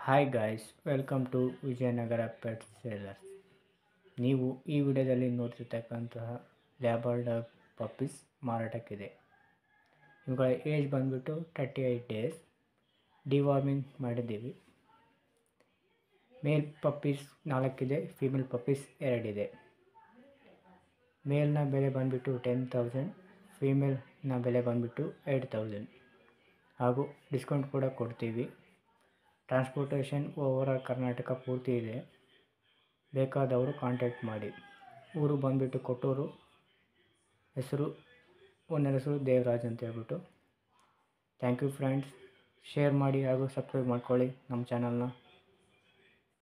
hi guys welcome to Vijayanagara pet sellers ನೀವು ಈ ವಿಡಿಯೋದಲ್ಲಿ ನೋಡ್ತಿರ್ತಕ್ಕಂತಹ ಲ್ಯಾಬರ್ ಡಾಗ್ ಪಪ್ಪೀಸ್ ಮಾರಾಟಕ್ಕಿದೆ ಇವುಗಳ ಏಜ್ ಬಂದುಬಿಟ್ಟು ತರ್ಟಿ ಏಯ್ಟ್ ಡೇಸ್ ಡಿವಾರ್ಮಿಂಗ್ ಮಾಡಿದ್ದೀವಿ ಮೇಲ್ ಪಪ್ಪೀಸ್ ನಾಲ್ಕಿದೆ ಫೀಮೇಲ್ ಪಪ್ಪೀಸ್ ಎರಡಿದೆ ಮೇಲ್ನ ಬೆಲೆ ಬಂದುಬಿಟ್ಟು ಟೆನ್ ತೌಸಂಡ್ ಫೀಮೇಲ್ನ ಬೆಲೆ ಬಂದುಬಿಟ್ಟು ಏಯ್ಟ್ ತೌಸಂಡ್ ಹಾಗೂ ಡಿಸ್ಕೌಂಟ್ ಕೂಡ ಕೊಡ್ತೀವಿ ಟ್ರಾನ್ಸ್ಪೋರ್ಟೇಷನ್ ಓವರ್ ಆಲ್ ಕರ್ನಾಟಕ ಪೂರ್ತಿ ಇದೆ ಬೇಕಾದವರು ಕಾಂಟ್ಯಾಕ್ಟ್ ಮಾಡಿ ಊರು ಬಂದುಬಿಟ್ಟು ಕೊಟ್ಟೂರು ಹೆಸರು ಓನರ್ ಹೆಸರು ದೇವರಾಜ್ ಅಂತ ಹೇಳ್ಬಿಟ್ಟು ಥ್ಯಾಂಕ್ ಯು ಫ್ರೆಂಡ್ಸ್ ಶೇರ್ ಮಾಡಿ ಹಾಗೂ ಸಬ್ಸ್ಕ್ರೈಬ್ ಮಾಡ್ಕೊಳ್ಳಿ ನಮ್ಮ ಚಾನಲ್ನ